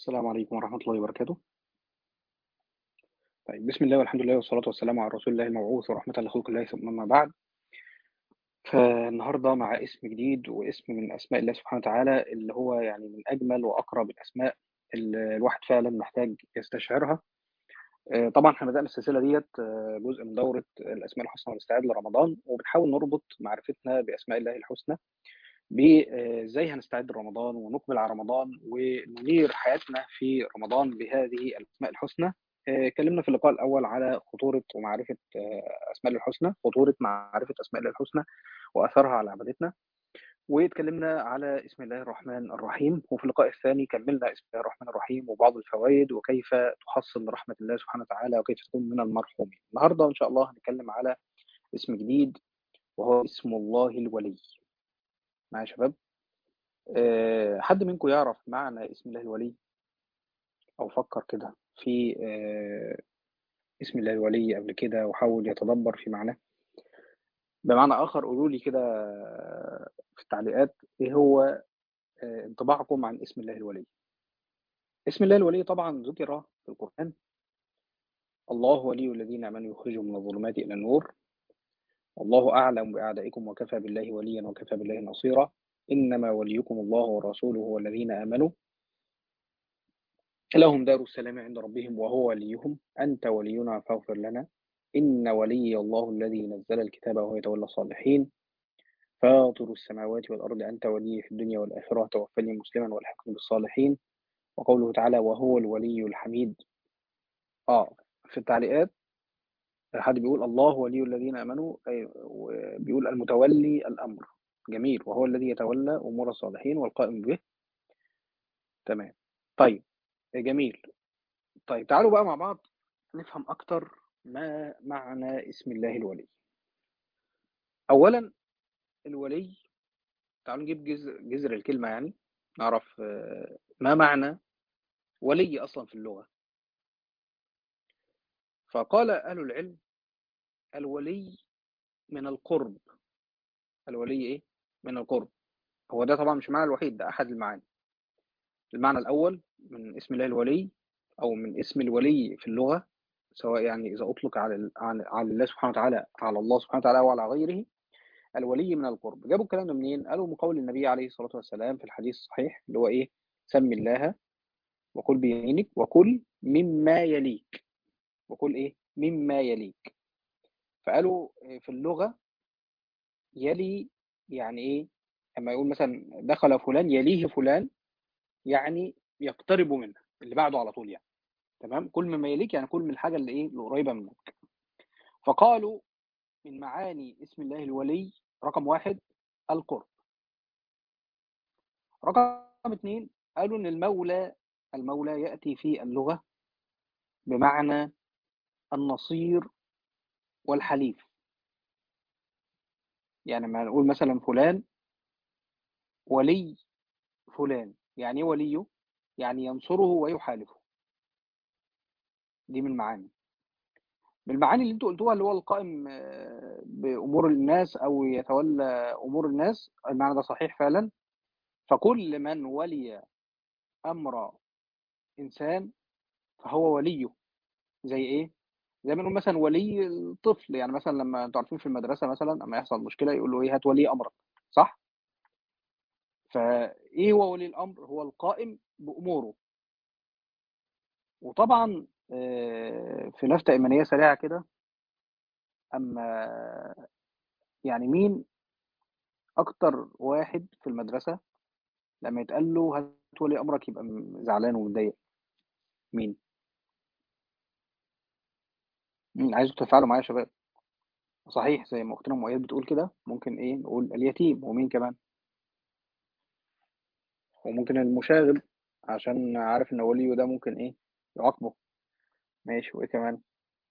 السلام عليكم ورحمة الله وبركاته. طيب بسم الله والحمد لله والصلاة والسلام على رسول الله المبعوث ورحمة لخلق الله ثم أما بعد. فالنهارده مع اسم جديد واسم من أسماء الله سبحانه وتعالى اللي هو يعني من أجمل وأقرب الأسماء اللي الواحد فعلًا محتاج يستشعرها. آآ طبعًا إحنا بدأنا السلسلة ديّة جزء من دورة الأسماء الحسنى والاستعداد لرمضان، وبنحاول نربط معرفتنا بأسماء الله الحسنى ب آآ إزاي هنستعد لرمضان ونقبل على رمضان وننير حياتنا في رمضان بهذه الأسماء الحسنى. آآ اتكلمنا في اللقاء الأول على خطورة ومعرفة أسماء الله الحسنى، خطورة معرفة أسماء الله الحسنى وأثرها على عبادتنا، واتكلمنا على اسم الله الرحمن الرحيم، وفي اللقاء الثاني كملنا اسم الله الرحمن الرحيم وبعض الفوائد وكيف تحصل رحمة الله سبحانه وتعالى وكيف تكون من المرحومين. النهارده إن شاء الله هنتكلم على اسم جديد وهو اسم الله الولي. معايا يا شباب؟ آآ حد منكم يعرف معنى اسم الله الولي؟ أو فكر كده في آآ اسم الله الولي قبل كده وحاول يتدبر في معناه؟ بمعنى آخر قولوا لي كده في التعليقات إيه هو آآ انطباعكم عن اسم الله الولي؟ اسم الله الولي طبعًا ذُكر في القرآن. الله ولي الذين آمنوا يخرجهم من الظلمات إلى النور. والله أعلم بأعدائكم وكفى بالله وليًا وكفى بالله نصيرا. إنما وليكم الله ورسوله والذين آمنوا لهم دار السلام عند ربهم وهو وليهم أنت ولينا فاغفر لنا إن ولي الله الذي نزل الكتاب وهو يتولى الصالحين فاطر السماوات والأرض أنت ولي في الدنيا والآخرة توفني مسلما والحقني بالصالحين وقوله تعالى وهو الولي الحميد آه في التعليقات حد بيقول الله ولي الذين آمنوا أي وبيقول المتولي الأمر جميل وهو الذي يتولى أمور الصالحين والقائم به تمام طيب جميل طيب تعالوا بقى مع بعض نفهم أكتر ما معنى اسم الله الولي أولا الولي تعالوا نجيب جذر جذر الكلمة يعني نعرف ما معنى ولي أصلا في اللغة فقال أهل العلم الولي من القرب الولي إيه؟ من القرب هو ده طبعا مش المعنى الوحيد ده أحد المعاني المعنى الأول من اسم الله الولي أو من اسم الولي في اللغة سواء يعني إذا أطلق على على الله سبحانه وتعالى على الله سبحانه وتعالى أو على غيره الولي من القرب جابوا الكلام ده منين؟ قالوا من قول النبي عليه الصلاة والسلام في الحديث الصحيح اللي هو إيه؟ سم الله وكل بيمينك وكل مما يليك وكل إيه؟ مما يليك فقالوا في اللغة يلي يعني إيه؟ أما يقول مثلا دخل فلان يليه فلان يعني يقترب منه اللي بعده على طول يعني تمام كل مما يليك يعني كل من الحاجة اللي إيه؟ اللي قريبة منك فقالوا من معاني اسم الله الولي رقم واحد القرب رقم اثنين قالوا ان المولى المولى ياتي في اللغه بمعنى النصير والحليف يعني ما نقول مثلا فلان ولي فلان يعني ايه وليه يعني ينصره ويحالفه دي من المعاني من المعاني اللي انتوا قلتوها اللي هو القائم بامور الناس او يتولى امور الناس المعنى ده صحيح فعلا فكل من ولي امر انسان فهو وليه زي ايه زي ما نقول مثلا ولي الطفل يعني مثلا لما انتوا عارفين في المدرسه مثلا لما يحصل مشكله يقول له ايه هات ولي امرك صح فايه هو ولي الامر هو القائم باموره وطبعا في لفتة إيمانية سريعة كده أما يعني مين أكتر واحد في المدرسة لما يتقال له هات ولي أمرك يبقى زعلان ومتضايق مين؟ مين عايزكم تفعلوا معايا يا شباب صحيح زي ما أختنا مؤيد بتقول كده ممكن إيه نقول اليتيم ومين كمان؟ وممكن المشاغب عشان عارف إن وليه ده ممكن إيه يعاقبه ماشي وإيه كمان؟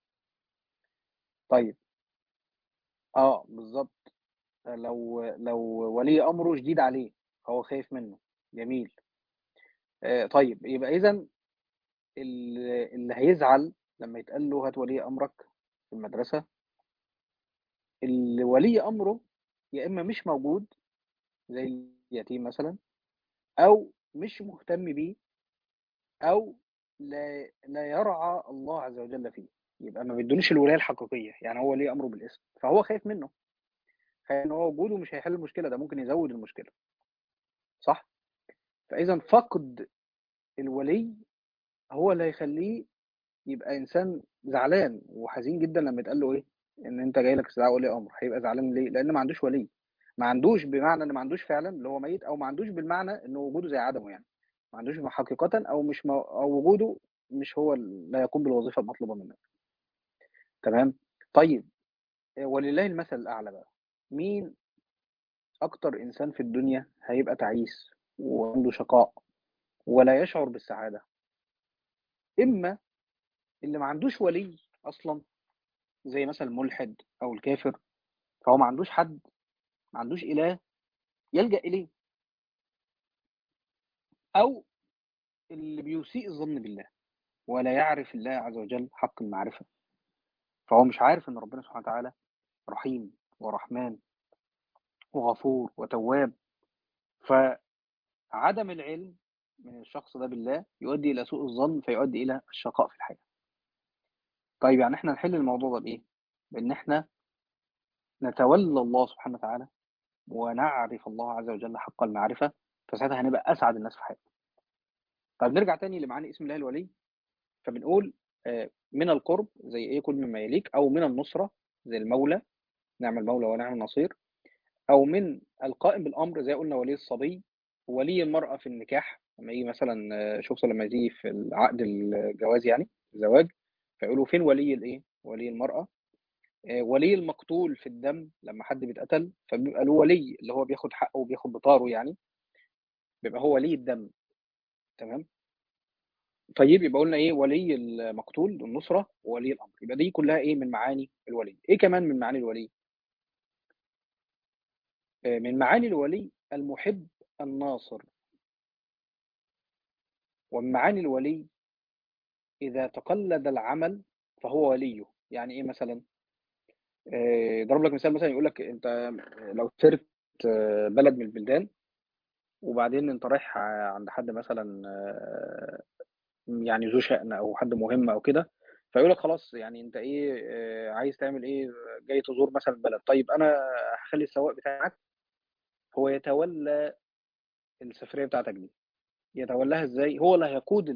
طيب آه بالظبط لو لو ولي أمره شديد عليه فهو خايف منه جميل آه طيب يبقى إذا اللي هيزعل لما يتقال له هات ولي أمرك في المدرسة اللي ولي أمره يا إما مش موجود زي اليتيم مثلا أو مش مهتم بيه او لا لا يرعى الله عز وجل فيه يبقى ما بيدونيش الولايه الحقيقيه يعني هو ليه امره بالاسم فهو خايف منه خايف ان هو وجوده مش هيحل المشكله ده ممكن يزود المشكله صح فاذا فقد الولي هو اللي هيخليه يبقى انسان زعلان وحزين جدا لما يتقال له ايه ان انت جاي لك استدعاء ولي امر هيبقى زعلان ليه لان ما عندوش ولي ما عندوش بمعنى ان ما عندوش فعلا اللي هو ميت او ما عندوش بالمعنى انه وجوده زي عدمه يعني ما عندوش حقيقه او مش مو... او وجوده مش هو لا يقوم بالوظيفه المطلوبه منه تمام طيب ولله المثل الاعلى بقى مين اكتر انسان في الدنيا هيبقى تعيس وعنده شقاء ولا يشعر بالسعاده اما اللي ما عندوش ولي اصلا زي مثلا الملحد او الكافر فهو ما عندوش حد ما عندوش اله يلجا اليه او اللي بيسيء الظن بالله ولا يعرف الله عز وجل حق المعرفه فهو مش عارف ان ربنا سبحانه وتعالى رحيم ورحمن وغفور وتواب فعدم العلم من الشخص ده بالله يؤدي الى سوء الظن فيؤدي الى الشقاء في الحياه طيب يعني احنا نحل الموضوع ده بايه بان احنا نتولى الله سبحانه وتعالى ونعرف الله عز وجل حق المعرفه فساعتها هنبقى اسعد الناس في حياتنا طيب نرجع تاني لمعاني اسم الله الولي فبنقول من القرب زي ايه كل مما يليك او من النصره زي المولى نعم المولى ونعم النصير او من القائم بالامر زي قلنا ولي الصبي ولي المراه في النكاح لما يجي مثلا شوف لما يجي في العقد الجواز يعني الزواج فيقولوا فين ولي الايه ولي المراه ولي المقتول في الدم لما حد بيتقتل فبيبقى له ولي اللي هو بياخد حقه وبياخد بطاره يعني بيبقى هو ولي الدم تمام طيب يبقى قلنا ايه ولي المقتول النصره وولي الامر يبقى دي كلها ايه من معاني الولي ايه كمان من معاني الولي من معاني الولي المحب الناصر ومن معاني الولي اذا تقلد العمل فهو وليه يعني ايه مثلا ضرب لك مثال مثلا يقول لك انت لو سرت بلد من البلدان وبعدين انت رايح عند حد مثلا يعني ذو شأن او حد مهم او كده فيقول لك خلاص يعني انت ايه عايز تعمل ايه جاي تزور مثلا بلد طيب انا هخلي السواق بتاعك هو يتولى السفريه بتاعتك دي يتولاها ازاي هو اللي هيقود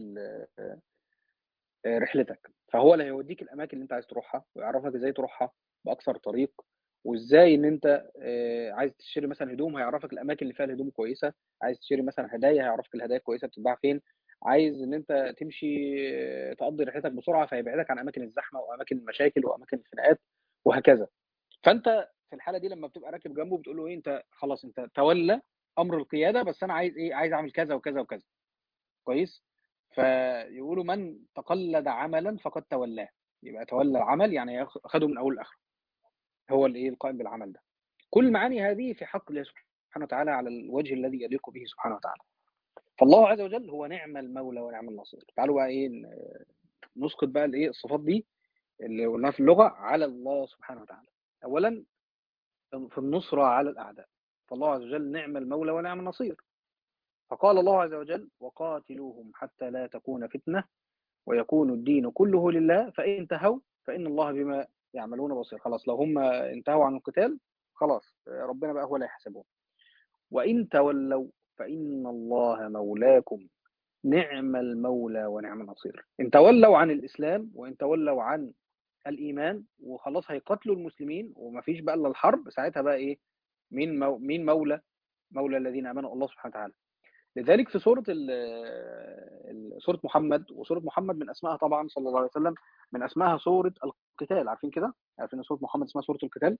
رحلتك فهو اللي هيوديك الاماكن اللي انت عايز تروحها ويعرفك ازاي تروحها باكثر طريق وازاي ان انت عايز تشتري مثلا هدوم هيعرفك الاماكن اللي فيها الهدوم كويسه عايز تشتري مثلا هدايا هيعرفك الهدايا كويسه بتتباع فين عايز ان انت تمشي تقضي رحلتك بسرعه فيبعدك عن اماكن الزحمه واماكن المشاكل واماكن الخناقات وهكذا فانت في الحاله دي لما بتبقى راكب جنبه بتقول له ايه انت خلاص انت تولى امر القياده بس انا عايز ايه عايز اعمل كذا وكذا وكذا كويس فيقولوا من تقلد عملا فقد تولاه يبقى تولى العمل يعني اخده من اول لاخره هو اللي ايه القائم بالعمل ده كل المعاني هذه في حق الله سبحانه وتعالى على الوجه الذي يليق به سبحانه وتعالى فالله عز وجل هو نعم المولى ونعم النصير تعالوا بقى ايه نسقط بقى الايه الصفات دي اللي قلناها في اللغه على الله سبحانه وتعالى اولا في النصره على الاعداء فالله عز وجل نعم المولى ونعم النصير فقال الله عز وجل وقاتلوهم حتى لا تكون فتنه ويكون الدين كله لله فان انتهوا فان الله بما يعملون بصير خلاص لو هم انتهوا عن القتال خلاص ربنا بقى هو اللي هيحاسبهم وان تولوا فان الله مولاكم نعم المولى ونعم النصير ان تولوا عن الاسلام وان تولوا عن الايمان وخلاص هيقتلوا المسلمين ومفيش بقى الا الحرب ساعتها بقى ايه مين مو مين مولى مولى الذين امنوا الله سبحانه وتعالى لذلك في سوره سوره محمد وسوره محمد من اسمائها طبعا صلى الله عليه وسلم من اسمائها سوره القتال عارفين كده عارفين ان سوره محمد اسمها سوره القتال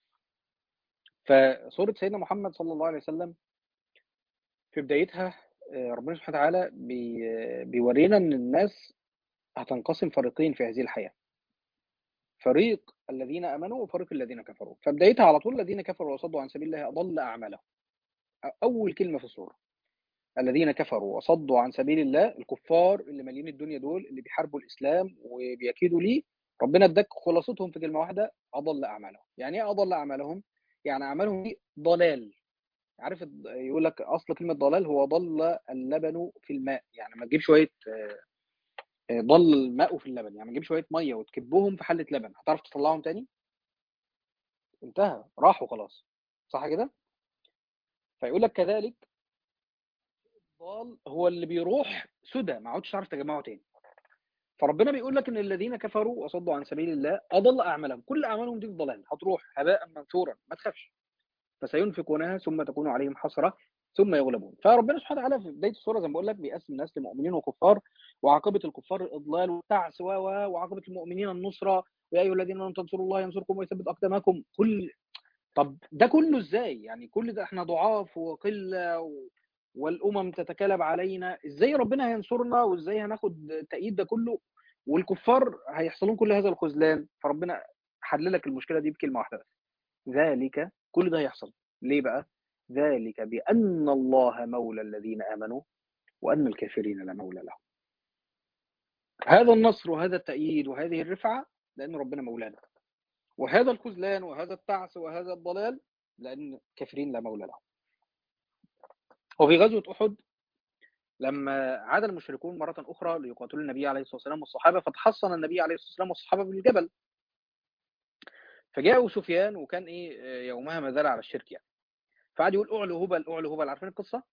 فسوره سيدنا محمد صلى الله عليه وسلم في بدايتها ربنا سبحانه وتعالى بيورينا ان الناس هتنقسم فريقين في هذه الحياه فريق الذين امنوا وفريق الذين كفروا فبدايتها على طول الذين كفروا وصدوا عن سبيل الله اضل اعمالهم اول كلمه في السوره الذين كفروا وصدوا عن سبيل الله الكفار اللي مالين الدنيا دول اللي بيحاربوا الاسلام وبيكيدوا ليه ربنا اداك خلاصتهم في كلمه واحده اضل اعمالهم يعني ايه اضل اعمالهم يعني اعمالهم دي ضلال عارف الض- يقول لك اصل كلمه ضلال هو ضل اللبن في الماء يعني ما تجيب شويه آه، آه، ضل الماء في اللبن يعني ما تجيب شويه ميه وتكبهم في حله لبن هتعرف تطلعهم تاني انتهى راحوا خلاص صح كده فيقول لك كذلك الضال هو اللي بيروح سدى ما عودش تعرف تجمعه تاني فربنا بيقول لك ان الذين كفروا وصدوا عن سبيل الله اضل اعمالهم كل اعمالهم دي في ضلال هتروح هباء منثورا ما تخافش فسينفقونها ثم تكون عليهم حسره ثم يغلبون فربنا سبحانه وتعالى في بدايه السوره زي ما بقول لك بيقسم الناس لمؤمنين وكفار وعاقبه الكفار الاضلال والتعس و و- وعاقبه المؤمنين النصره ويا ايها الذين امنوا تنصروا الله ينصركم ويثبت اقدامكم كل طب ده كله ازاي يعني كل ده احنا ضعاف وقله و... والامم تتكالب علينا ازاي ربنا هينصرنا وازاي هناخد التأييد ده كله والكفار هيحصل لهم كل هذا الخذلان فربنا حل لك المشكله دي بكلمه واحده بس ذلك كل ده هيحصل ليه بقى ذلك بان الله مولى الذين امنوا وان الكافرين لا مولى لهم هذا النصر وهذا التأييد وهذه الرفعه لان ربنا مولانا وهذا الخذلان وهذا التعس وهذا الضلال لان الكافرين لا مولى لهم وفي غزوه احد لما عاد المشركون مرة أخرى ليقاتلوا النبي عليه الصلاة والسلام والصحابة فتحصن النبي عليه الصلاة والسلام والصحابة بالجبل فجاء أبو سفيان وكان إيه آه، يومها ما زال على الشرك يعني فقعد يقول أعلو هبل أعلو هبل عارفين القصة؟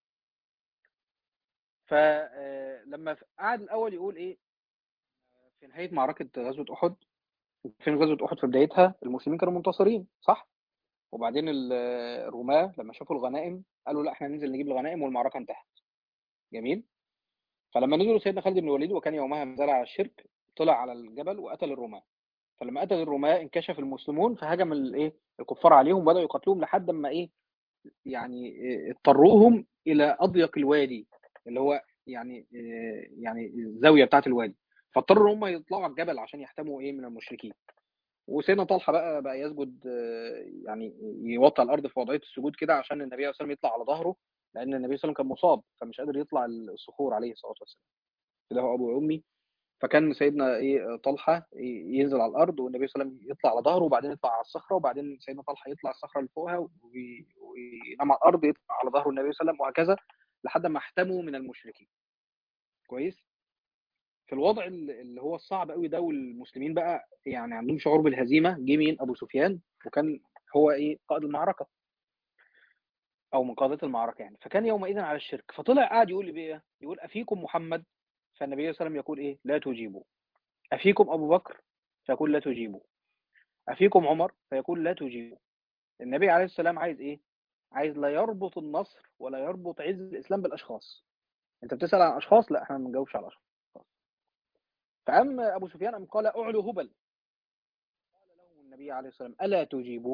فلما قعد الأول يقول إيه في نهاية معركة غزوة أحد فين غزوة أحد في بدايتها المسلمين كانوا منتصرين صح؟ وبعدين ال- الرماة لما شافوا الغنائم قالوا لا احنا ننزل نجيب الغنائم والمعركة انتهت جميل فلما نزلوا سيدنا خالد بن الوليد وكان يومها ما زال على الشرك طلع على الجبل وقتل الرماة فلما قتل الرماة انكشف المسلمون فهجم الايه الكفار عليهم وبداوا يقاتلوهم لحد ما ايه يعني إيه اضطروهم الى اضيق الوادي اللي هو يعني إيه يعني الزاويه بتاعه الوادي فاضطروا ان هم يطلعوا على الجبل عشان يحتموا ايه من المشركين وسيدنا طلحه بقى بقى يسجد آه، يعني يوطى الارض في وضعيه السجود كده عشان النبي عليه الصلاه والسلام يطلع على ظهره لان النبي صلى الله عليه وسلم كان مصاب فمش قادر يطلع الصخور عليه الصلاه والسلام كده هو ابو امي فكان سيدنا ايه طلحه ينزل على الارض والنبي صلى الله عليه وسلم يطلع على ظهره وبعدين يطلع على الصخره وبعدين سيدنا طلحه يطلع الصخره اللي فوقها وي- وينام على الارض يطلع على ظهره النبي صلى الله عليه وسلم وهكذا لحد ما احتموا من المشركين كويس في الوضع اللي هو الصعب قوي ده والمسلمين بقى يعني عندهم شعور بالهزيمه جه مين ابو سفيان وكان هو ايه قائد المعركه او من قادة المعركه يعني فكان يومئذ على الشرك فطلع قاعد يقول ايه يقول افيكم محمد فالنبي صلى الله عليه وسلم يقول ايه لا تجيبوا افيكم ابو بكر فيقول لا تجيبوا افيكم عمر فيقول لا تجيبوا النبي عليه السلام عايز ايه عايز لا يربط النصر ولا يربط عز الاسلام بالاشخاص انت بتسال عن اشخاص لا احنا ما بنجاوبش على اشخاص فقام ابو سفيان قام قال اعلو هبل قال لهم النبي عليه الصلاه والسلام الا تجيبوا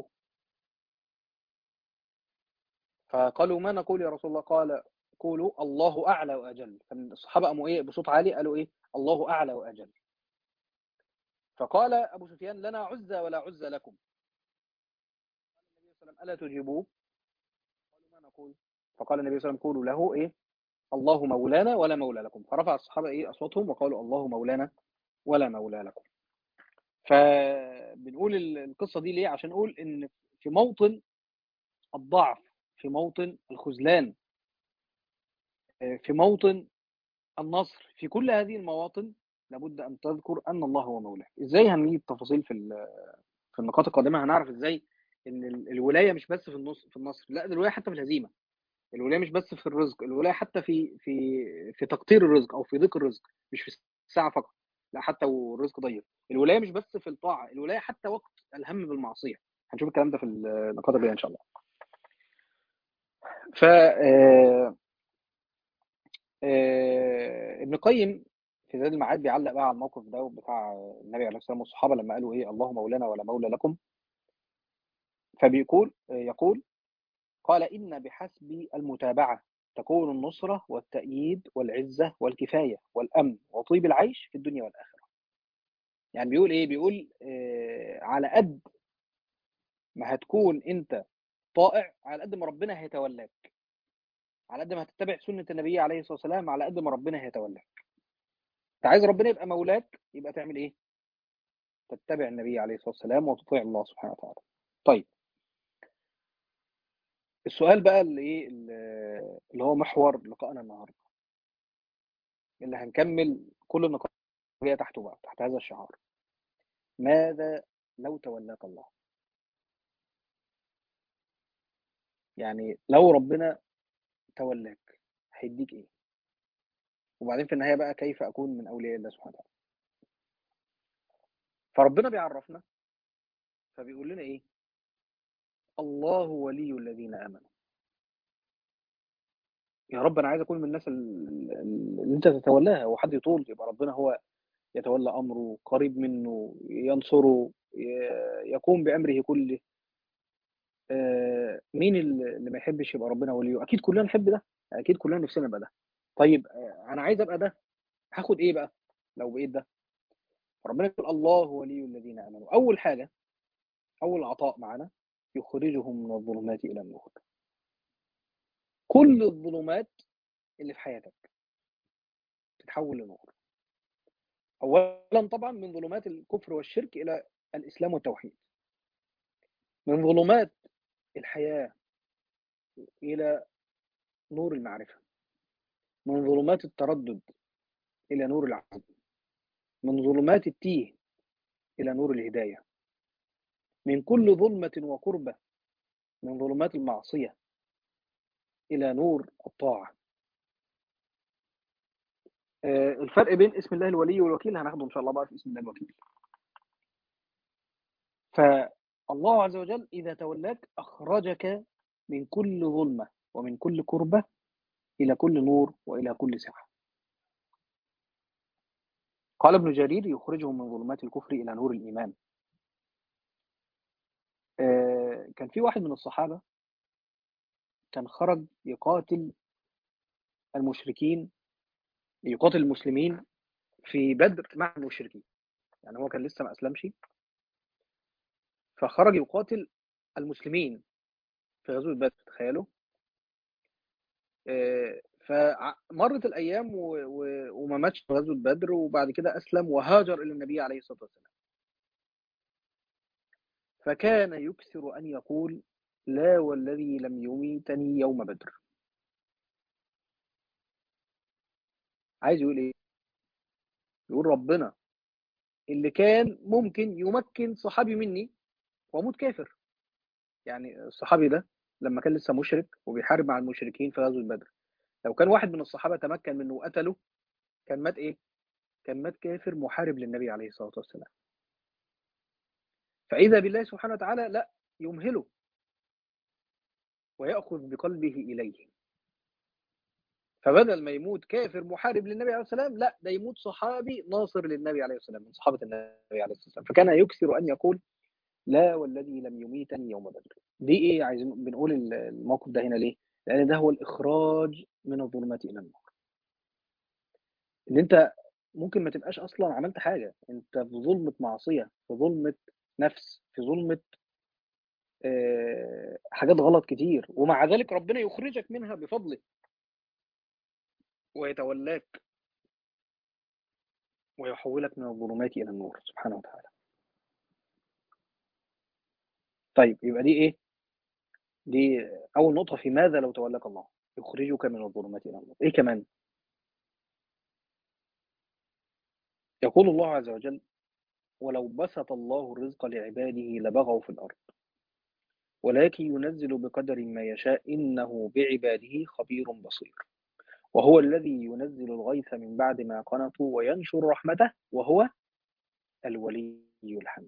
فقالوا ما نقول يا رسول الله قال قولوا الله اعلى واجل فالصحابه قاموا ايه بصوت عالي قالوا ايه الله اعلى واجل فقال ابو سفيان لنا عزى ولا عزى لكم قال النبي صلى الله عليه وسلم الا تجيبوه قالوا ما نقول فقال النبي صلى الله عليه وسلم قولوا له ايه الله مولانا ولا مولى لكم فرفع الصحابه ايه اصواتهم وقالوا الله مولانا ولا مولى لكم فبنقول ال- القصه دي ليه عشان نقول ان في موطن الضعف في موطن الخذلان آه، في موطن النصر في كل هذه المواطن لابد ان تذكر ان الله هو مولاك ازاي هنجيب تفاصيل في ال- في النقاط القادمه هنعرف ازاي ان ال- الولايه مش بس في النص في النصر لا ده الولايه حتى في الهزيمه الولايه مش بس في الرزق الولايه حتى في في في تقطير الرزق او في ضيق الرزق مش في الساعه فقط لا حتى والرزق ضيق الولايه مش بس في الطاعه الولايه حتى وقت الهم بالمعصيه هنشوف الكلام ده في النقاط الجايه ان شاء الله ف آه، آه، ابن قيم في زاد المعاد بيعلق بقى على الموقف ده بتاع النبي عليه الصلاه والسلام والصحابه لما قالوا ايه الله مولانا ولا مولى لكم فبيقول يقول قال إن بحسب المتابعة تكون النصرة والتأييد والعزة والكفاية والأمن وطيب العيش في الدنيا والآخرة يعني بيقول إيه بيقول آه على قد ما هتكون أنت طائع على قد ما ربنا هيتولاك على قد ما هتتبع سنة النبي عليه الصلاة والسلام على قد ما ربنا هيتولاك أنت عايز ربنا يبقى مولاك يبقى تعمل إيه تتبع النبي عليه الصلاة والسلام وتطيع الله سبحانه وتعالى طيب السؤال بقى اللي ايه اللي هو محور لقائنا النهارده اللي هنكمل كل النقاط هي تحته بقى تحت هذا الشعار ماذا لو تولاك الله يعني لو ربنا تولاك هيديك ايه وبعدين في النهايه بقى كيف اكون من اولياء الله سبحانه وتعالى فربنا بيعرفنا فبيقول لنا ايه الله ولي الذين امنوا يا رب انا عايز اكون من الناس اللي انت تتولاها وحد يطول يبقى ربنا هو يتولى امره قريب منه ينصره يقوم بامره كله مين اللي ما يحبش يبقى ربنا وليه اكيد كلنا نحب ده اكيد كلنا نفسنا نبقى ده طيب انا عايز ابقى ده هاخد ايه بقى لو بقيت ده ربنا يقول الله ولي الذين امنوا اول حاجه اول عطاء معانا يخرجهم من الظلمات الى النور كل الظلمات اللي في حياتك تتحول لنور اولا طبعا من ظلمات الكفر والشرك الى الاسلام والتوحيد من ظلمات الحياه الى نور المعرفه من ظلمات التردد الى نور العقل من ظلمات التيه الى نور الهدايه من كل ظلمه وقربه من ظلمات المعصيه الى نور الطاعه الفرق بين اسم الله الولي والوكيل هناخده ان شاء الله بقى في اسم الله الوكيل فالله عز وجل اذا تولاك اخرجك من كل ظلمه ومن كل كربه الى كل نور والى كل سعه قال ابن جرير يخرجهم من ظلمات الكفر الى نور الايمان كان في واحد من الصحابه كان خرج يقاتل المشركين يقاتل المسلمين في بدر مع المشركين يعني هو كان لسه ما اسلمش فخرج يقاتل المسلمين في غزوه بدر تخيلوا فمرت الايام وما ماتش في غزوه بدر وبعد كده اسلم وهاجر الى النبي عليه الصلاه والسلام فكان يكثر ان يقول لا والذي لم يميتني يوم بدر عايز يقول ايه يقول ربنا اللي كان ممكن يمكن صحابي مني واموت كافر يعني الصحابي ده لما كان لسه مشرك وبيحارب مع المشركين في غزوه بدر لو كان واحد من الصحابه تمكن منه وقتله كان مات ايه كان مات كافر محارب للنبي عليه الصلاه والسلام فاذا بالله سبحانه وتعالى لا يمهله وياخذ بقلبه اليه فبدل ما يموت كافر محارب للنبي عليه السلام لا ده يموت صحابي ناصر للنبي عليه السلام من صحابه النبي عليه السلام فكان يكثر ان يقول لا والذي لم يميتني يوم بدر دي ايه عايزين بنقول الموقف ده هنا ليه لان ده هو الاخراج من الظلمات الى النور ان انت ممكن ما تبقاش اصلا عملت حاجه انت في ظلمه معصيه في ظلمه نفس في ظلمه آه حاجات غلط كتير ومع ذلك ربنا يخرجك منها بفضله ويتولاك ويحولك من الظلمات الى النور سبحانه وتعالى طيب يبقى دي ايه دي اول نقطه في ماذا لو تولاك الله يخرجك من الظلمات الى النور ايه كمان يقول الله عز وجل ولو بسط الله الرزق لعباده لبغوا في الارض ولكن ينزل بقدر ما يشاء انه بعباده خبير بصير وهو الذي ينزل الغيث من بعد ما قنطوا وينشر رحمته وهو الولي الحميد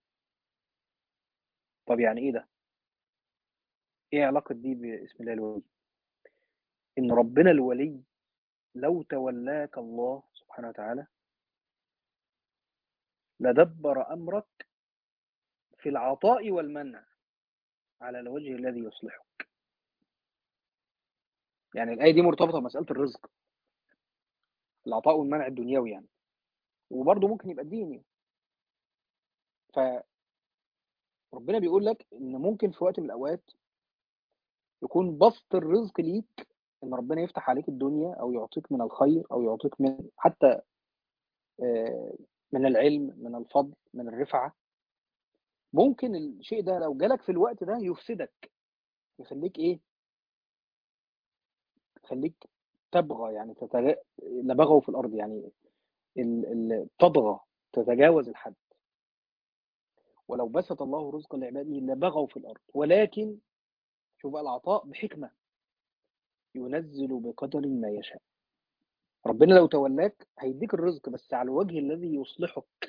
طب يعني ايه ده ايه علاقة دي باسم الله الولي ان ربنا الولي لو تولاك الله سبحانه وتعالى لدبر امرك في العطاء والمنع على الوجه الذي يصلحك يعني الآية دي مرتبطة بمسألة الرزق العطاء والمنع الدنيوي يعني وبرضه ممكن يبقى الديني ف ربنا بيقول لك ان ممكن في وقت من الاوقات يكون بسط الرزق ليك ان ربنا يفتح عليك الدنيا او يعطيك من الخير او يعطيك من حتى من العلم من الفضل من الرفعه ممكن الشيء ده لو جالك في الوقت ده يفسدك يخليك ايه يخليك تبغى يعني تتجا... لبغوا في الارض يعني ال... ال... تطغى تتجاوز الحد ولو بسط الله رزقا لعباده لبغوا في الارض ولكن شوف بقى العطاء بحكمه ينزل بقدر ما يشاء ربنا لو تولاك هيديك الرزق بس على الوجه الذي يصلحك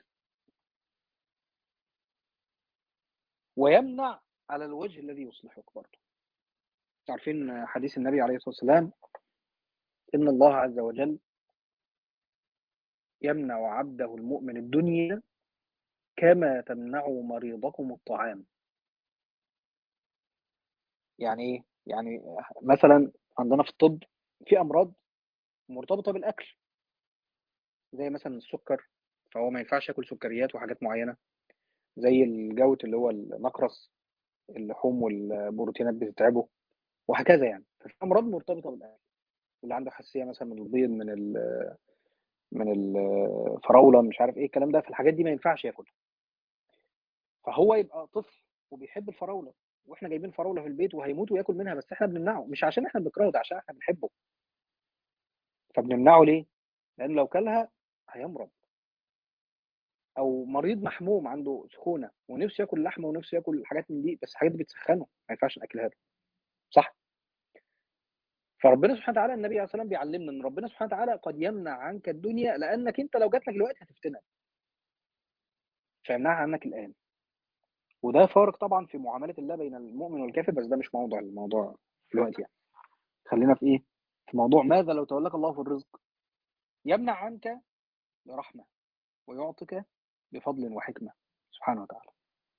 ويمنع على الوجه الذي يصلحك برضه عارفين حديث النبي عليه الصلاة والسلام إن الله عز وجل يمنع عبده المؤمن الدنيا كما تمنع مريضكم الطعام يعني ايه يعني مثلا عندنا في الطب في امراض مرتبطه بالاكل زي مثلا السكر فهو ما ينفعش ياكل سكريات وحاجات معينه زي الجوت اللي هو النقرس اللحوم والبروتينات بتتعبه وهكذا يعني ففي امراض مرتبطه بالاكل اللي عنده حساسيه مثلا من البيض من ال من الفراوله مش عارف ايه الكلام ده فالحاجات دي ما ينفعش ياكلها فهو يبقى طفل وبيحب الفراوله واحنا جايبين فراوله في البيت وهيموت وياكل منها بس احنا بنمنعه مش عشان احنا بنكرهه ده عشان احنا بنحبه فبنمنعه ليه؟ لان لو كلها هيمرض او مريض محموم عنده سخونه ونفسه ياكل لحمه ونفسه ياكل حاجات من دي بس الحاجات دي بتسخنه ما ينفعش ناكلها له صح فربنا سبحانه وتعالى النبي عليه الصلاه والسلام بيعلمنا ان ربنا سبحانه وتعالى قد يمنع عنك الدنيا لانك انت لو جات لك الوقت هتفتنها فيمنعها عنك الان وده فارق طبعا في معامله الله بين المؤمن والكافر بس ده مش موضوع الموضوع دلوقتي يعني خلينا في ايه في موضوع ماذا لو تولاك الله في الرزق يمنع عنك برحمه ويعطيك بفضل وحكمه سبحانه وتعالى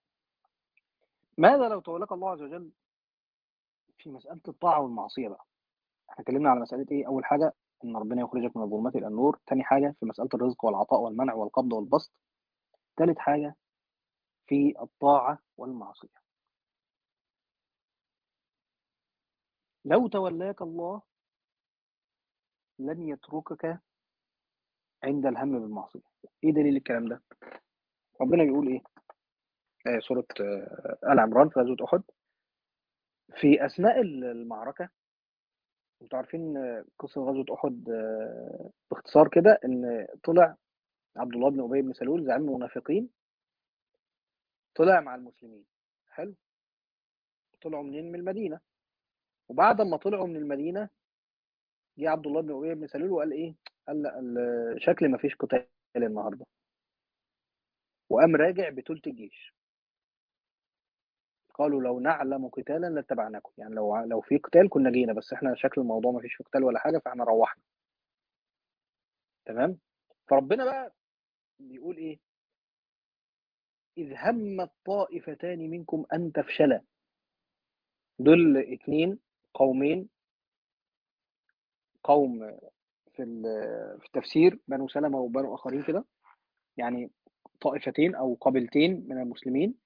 ماذا لو تولاك الله عز وجل في مساله الطاعه والمعصيه بقى احنا اتكلمنا على مساله ايه اول حاجه ان ربنا يخرجك من الظلمات الى النور ثاني حاجه في مساله الرزق والعطاء والمنع والقبض والبسط ثالث حاجه في الطاعه والمعصيه لو تولاك الله لن يتركك عند الهم بالمعصيه ايه دليل الكلام ده ربنا بيقول ايه آه سوره آه ال عمران في غزوه احد في اثناء المعركه انتوا عارفين قصه غزوه احد باختصار كده ان طلع عبد الله بن ابي بن سلول زعيم المنافقين طلع مع المسلمين حلو طلعوا منين من المدينه وبعد ما طلعوا من المدينه جه عبد الله بن ابي بن سلول وقال ايه قال لا شكل ما فيش قتال النهارده وقام راجع بثلث الجيش قالوا لو نعلم قتالا لاتبعناكم يعني لو لو في قتال كنا جينا بس احنا شكل الموضوع ما فيش في قتال ولا حاجه فاحنا روحنا تمام فربنا بقى بيقول ايه اذ هم الطائفتان منكم ان تفشلا دول اتنين قومين قوم في في التفسير بنو سلمة وبنو اخرين كده يعني طائفتين او قبيلتين من المسلمين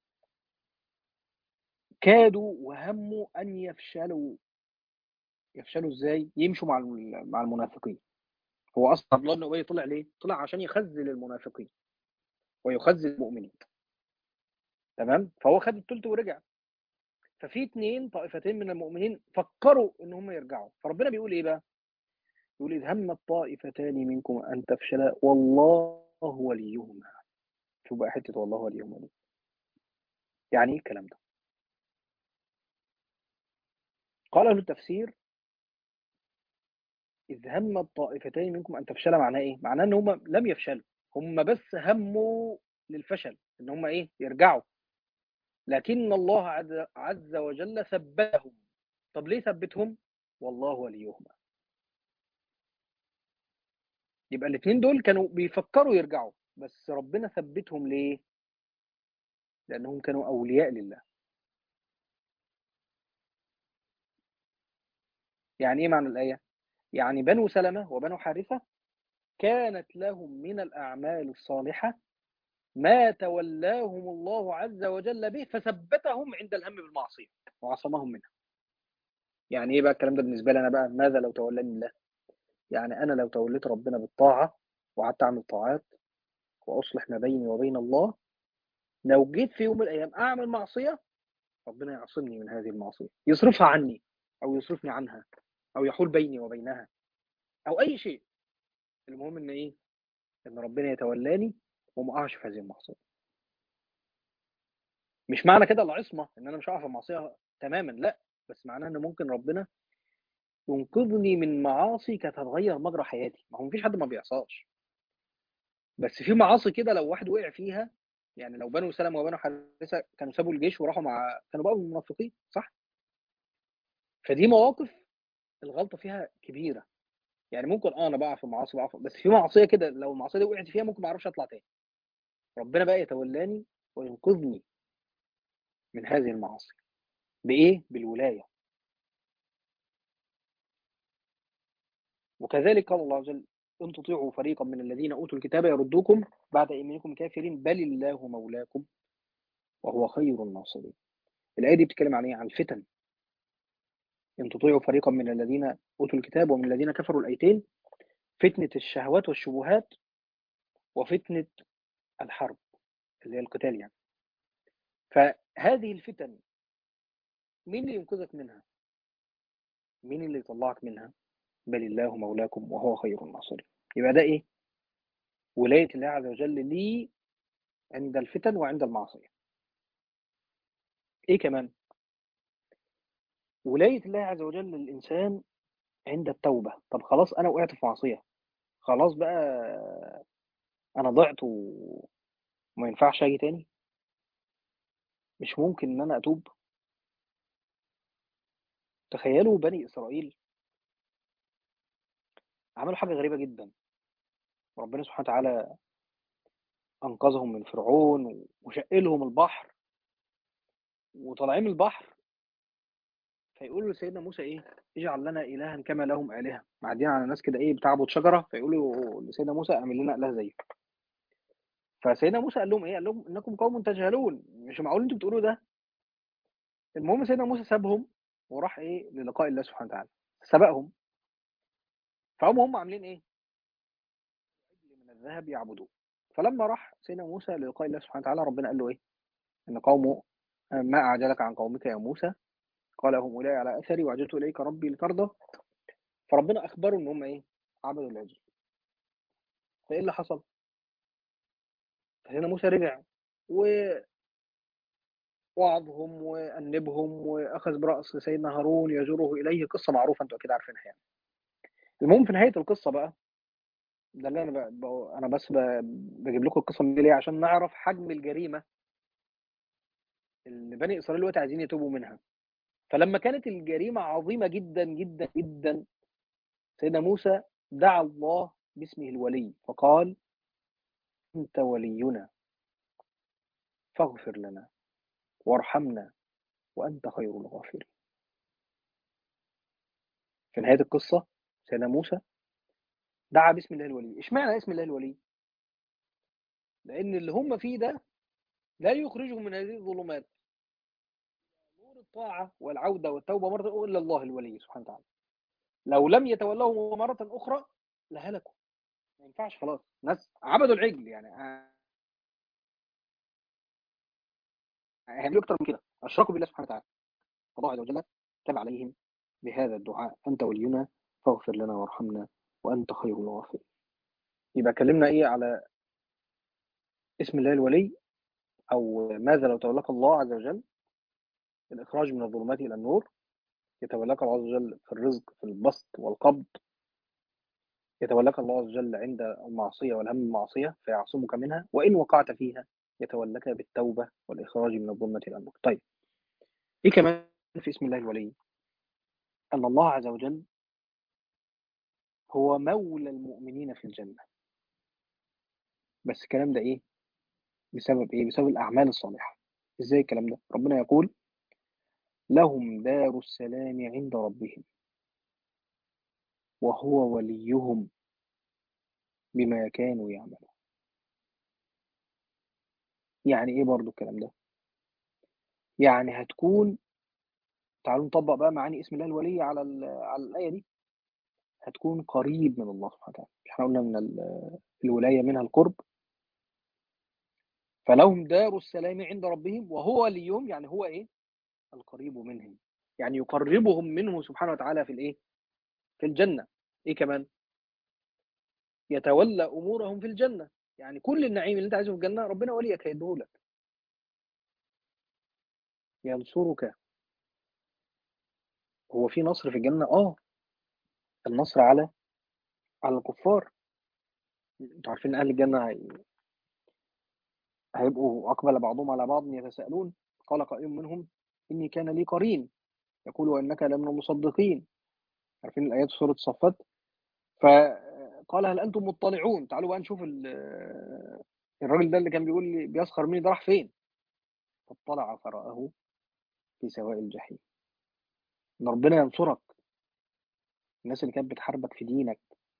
كادوا وهموا ان يفشلوا يفشلوا ازاي يمشوا مع مع المنافقين هو اصلا عبد الله بن ابي طلع ليه طلع عشان يخذل المنافقين ويخذل المؤمنين تمام فهو خد الثلث ورجع ففي اثنين طائفتين من المؤمنين فكروا ان هم يرجعوا فربنا بيقول ايه بقى يقول اذ هم الطائفتان منكم ان تفشلا والله وليهما شوف بقى حته والله وليهما دي يعني ايه الكلام ده قال له التفسير إذ هم الطائفتين منكم أن تفشل معناه إيه؟ معناه إن هم لم يفشلوا هم بس هموا للفشل إن هم إيه؟ يرجعوا لكن الله عز وجل ثبتهم طب ليه ثبتهم؟ والله وليهما يبقى الاثنين دول كانوا بيفكروا يرجعوا بس ربنا ثبتهم ليه؟ لأنهم كانوا أولياء لله يعني ايه معنى الآية؟ يعني بنو سلمة وبنو حارثة كانت لهم من الأعمال الصالحة ما تولاهم الله عز وجل به فثبتهم عند الهم بالمعصية وعصمهم منها يعني ايه بقى الكلام ده بالنسبة لي أنا بقى ماذا لو تولاني الله يعني أنا لو توليت ربنا بالطاعة وقعدت أعمل طاعات وأصلح ما بيني وبين الله لو جيت في يوم من الأيام أعمل معصية ربنا يعصمني من هذه المعصية يصرفها عني أو يصرفني عنها أو يحول بيني وبينها أو أي شيء المهم إن إيه إن ربنا يتولاني وما أقعش في هذه المعصية مش معنى كده العصمة إن أنا مش هقع في المعصية تماما لا بس معناها إن ممكن ربنا ينقذني من معاصي كانت هتغير مجرى حياتي ما هو مفيش حد ما بيعصاش بس في معاصي كده لو واحد وقع فيها يعني لو بنو سلمة وبنو حارثة كانوا سابوا الجيش وراحوا مع كانوا بقوا منافقين صح فدي مواقف الغلطة فيها كبيرة يعني ممكن اه انا بقع في معاصي بقع في... بس في معصية كده لو المعصية دي وقعت فيها ممكن ما اعرفش اطلع تاني ربنا بقى يتولاني وينقذني من هذه المعاصي بايه بالولاية وكذلك قال الله عز وجل إن تطيعوا فريقا من الذين أوتوا الكتاب يردوكم بعد إيمانكم كافرين بل الله مولاكم وهو خير الناصرين الآية دي بتتكلم عن إيه؟ عن الفتن إن تطيعوا فريقا من الذين أوتوا الكتاب ومن الذين كفروا الآيتين فتنة الشهوات والشبهات وفتنة الحرب اللي هي القتال يعني فهذه الفتن مين اللي ينقذك منها؟ مين اللي يطلعك منها؟ بل الله مولاكم وهو خير الناصرين يبقى ده ايه ولاية الله عز وجل لي عند الفتن وعند المعصية ايه كمان ولاية الله عز وجل للإنسان عند التوبة طب خلاص أنا وقعت في معصية خلاص بقى أنا ضعت وما ينفعش أجي تاني مش ممكن إن أنا أتوب تخيلوا بني إسرائيل عملوا حاجة غريبة جدا ربنا سبحانه وتعالى أنقذهم من فرعون وشق لهم البحر وطالعين من البحر فيقولوا لسيدنا موسى إيه اجعل لنا إلها كما لهم آلهة معديين على ناس كده إيه بتعبد شجرة فيقولوا لسيدنا موسى اعمل لنا إله زيه فسيدنا موسى قال لهم إيه قال لهم إنكم قوم تجهلون مش معقول أنتوا بتقولوا ده المهم سيدنا موسى سابهم وراح إيه للقاء الله سبحانه وتعالى سبقهم فهم هم عاملين ايه من الذهب يعبدوه فلما راح سيدنا موسى للقاء الله سبحانه وتعالى ربنا قال له ايه ان قومه ما اعجلك عن قومك يا موسى قال هم اولئك على اثري وعجلت اليك ربي لترضى فربنا اخبره ان هم ايه عبدوا العجل فايه اللي حصل سيدنا موسى رجع و وعظهم وأنبهم وأخذ برأس سيدنا هارون يجره إليه قصة معروفة أنتوا أكيد عارفينها يعني المهم في نهايه القصه بقى ده اللي انا ب... ب... انا بس ب... بجيب لكم القصه دي ليه عشان نعرف حجم الجريمه اللي بني اسرائيل دلوقتي عايزين يتوبوا منها فلما كانت الجريمه عظيمه جدا جدا جدا سيدنا موسى دعا الله باسمه الولي فقال انت ولينا فاغفر لنا وارحمنا وانت خير الغافرين في نهايه القصه سيدنا موسى دعا باسم الله الولي اشمعنى اسم الله الولي لان اللي هم فيه ده لا يخرجهم من هذه الظلمات نور الطاعة والعودة والتوبة مرة إلا الله الولي سبحانه وتعالى لو لم يتولوه مرة أخرى لهلكوا ما ينفعش خلاص ناس عبدوا العجل يعني هيعملوا أكتر من كده أشركوا بالله سبحانه وتعالى فالله عز وجل تاب عليهم بهذا الدعاء أنت ولينا فاغفر لنا وارحمنا وأنت خير الغافرين يبقى كلمنا إيه على اسم الله الولي أو ماذا لو تولاك الله عز وجل الإخراج من الظلمات إلى النور يتولاك الله عز وجل في الرزق في البسط والقبض يتولاك الله عز وجل عند المعصية والهم المعصية فيعصمك منها وإن وقعت فيها يتولاك بالتوبة والإخراج من الظلمة إلى النور طيب إيه كمان في اسم الله الولي أن الله عز وجل هو مولى المؤمنين في الجنة بس الكلام ده إيه بسبب إيه بسبب الأعمال الصالحة إزاي الكلام ده ربنا يقول لهم دار السلام عند ربهم وهو وليهم بما كانوا يعملون يعني ايه برضو الكلام ده يعني هتكون تعالوا نطبق بقى معاني اسم الله الولي على على الايه دي هتكون قريب من الله سبحانه وتعالى احنا قلنا من الولايه منها القرب فلهم دار السلام عند ربهم وهو وليهم يعني هو ايه القريب منهم يعني يقربهم منه سبحانه وتعالى في الايه في الجنة ايه كمان يتولى امورهم في الجنة يعني كل النعيم اللي انت عايزه في الجنة ربنا وليك هيديه لك ينصرك هو في نصر في الجنة اه النصر على على الكفار انتوا عارفين اهل الجنة هي... هيبقوا اقبل بعضهم على بعض يتساءلون قال قائل منهم اني كان لي قرين يقول وانك لمن المصدقين عارفين الايات في سوره الصفات فقال هل انتم مطلعون تعالوا بقى نشوف الراجل ده اللي كان بيقول لي بيسخر مني ده راح فين فاطلع فرآه في سواء الجحيم ان ربنا ينصرك الناس اللي كانت بتحاربك في دينك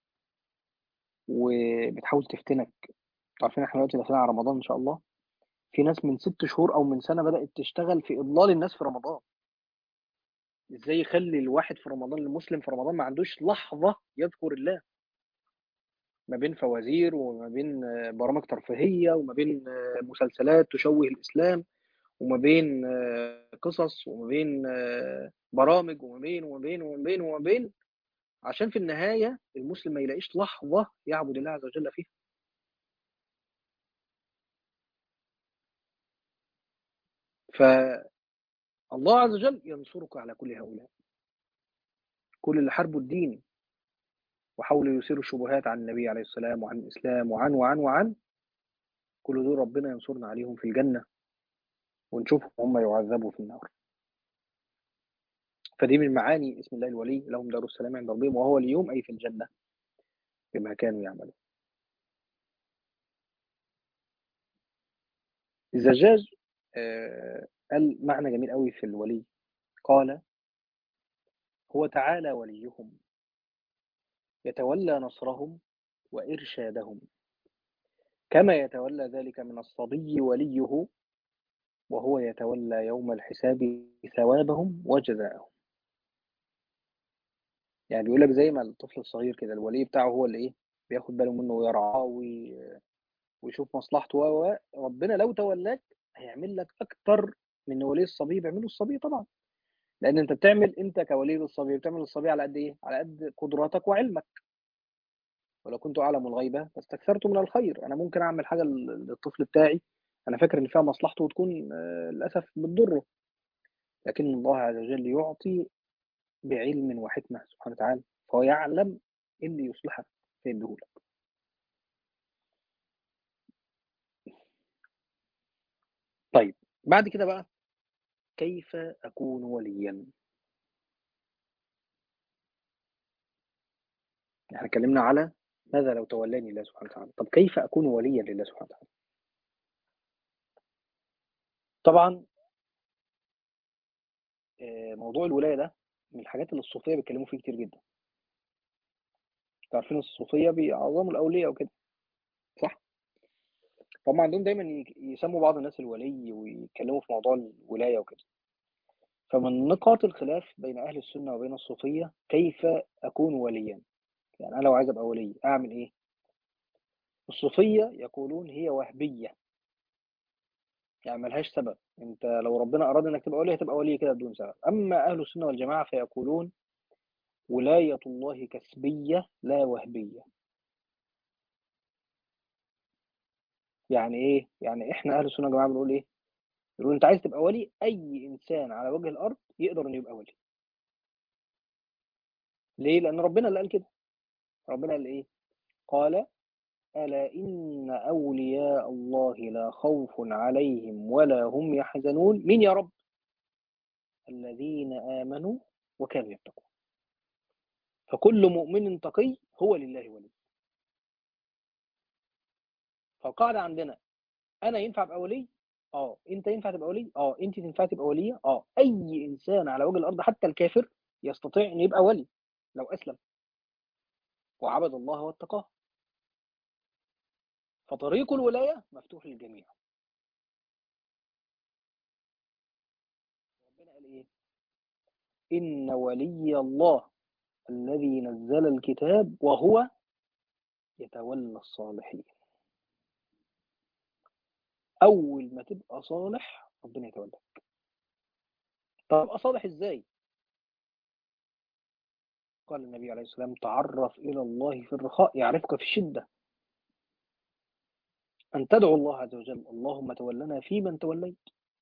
وبتحاول تفتنك عارفين احنا دلوقتي داخلين على رمضان ان شاء الله في ناس من ست شهور او من سنه بدات تشتغل في اضلال الناس في رمضان ازاي يخلي الواحد في رمضان المسلم في رمضان ما عندوش لحظه يذكر الله ما بين فوازير وما بين برامج ترفيهيه وما بين مسلسلات تشوه الاسلام وما بين قصص وما بين برامج وما بين وما بين وما بين وما بين عشان في النهايه المسلم ما يلاقيش لحظه يعبد الله عز وجل فيها فالله عز وجل ينصرك على كل هؤلاء كل اللي حاربوا الدين وحاولوا يثيروا الشبهات عن النبي عليه السلام وعن الإسلام وعن وعن وعن كل دول ربنا ينصرنا عليهم في الجنة ونشوفهم هم يعذبوا في النار فدي من معاني اسم الله الولي لهم دار السلام عند ربهم وهو اليوم أي في الجنة بما كانوا يعملون الزجاج آه قال معنى جميل قوي في الولي قال هو تعالى وليهم يتولى نصرهم وإرشادهم كما يتولى ذلك من الصبي وليه وهو يتولى يوم الحساب ثوابهم وجزاءهم يعني بيقول لك زي ما الطفل الصغير كده الولي بتاعه هو اللي ايه بياخد باله منه ويرعاه ويشوف مصلحته و ربنا لو تولاك هيعمل لك اكتر من ولي الصبي بيعمله الصبي طبعا لان انت بتعمل انت كولي للصبي بتعمل الصبي على قد ايه على قد قدراتك وعلمك ولو كنت اعلم الغيبه لاستكثرت من الخير انا ممكن اعمل حاجه للطفل بتاعي انا فاكر ان فيها مصلحته وتكون للاسف بتضره لكن الله عز وجل يعطي بعلم وحكمه سبحانه وتعالى فهو يعلم ايه اللي يصلحك فيديهولك طيب بعد كده بقى كيف أكون وليا احنا اتكلمنا على ماذا لو تولاني الله سبحانه وتعالى طب كيف أكون وليا لله سبحانه وتعالى طبعا موضوع الولاية ده من الحاجات اللي الصوفية بيتكلموا فيه كتير جدا عارفين الصوفية بيعظموا الأولياء وكده صح؟ فهم عندهم دايما يسموا بعض الناس الولي ويتكلموا في موضوع الولاية وكده فمن نقاط الخلاف بين أهل السنة وبين الصوفية كيف أكون وليا يعني أنا لو عايز أبقى ولي أعمل إيه الصوفية يقولون هي وهبية يعني ملهاش سبب أنت لو ربنا أراد أنك تبقى ولي هتبقى ولي كده بدون سبب أما أهل السنة والجماعة فيقولون ولاية الله كسبية لا وهبية يعني ايه يعني احنا اهل السنه يا جماعه بنقول ايه بنقول انت عايز تبقى ولي اي انسان على وجه الارض يقدر انه يبقى ولي ليه لان ربنا اللي قال كده ربنا قال ايه قال الا ان اولياء الله لا خوف عليهم ولا هم يحزنون مين يا رب الذين امنوا وكانوا يتقون فكل مؤمن تقي هو لله ولي فالقاعدة عندنا أنا ينفع أبقى ولي؟ أه، أنت ينفع تبقى ولي؟ أه، أنت تنفع تبقى ولية؟ أه، أي إنسان على وجه الأرض حتى الكافر يستطيع أن يبقى ولي لو أسلم وعبد الله واتقاه. فطريق الولاية مفتوح للجميع. ربنا قال إيه؟ إن ولي الله الذي نزل الكتاب وهو يتولى الصالحين. اول ما تبقى صالح ربنا يتولاك طب ابقى صالح ازاي قال النبي عليه السلام تعرف الى الله في الرخاء يعرفك في الشده ان تدعو الله عز وجل اللهم تولنا في من توليت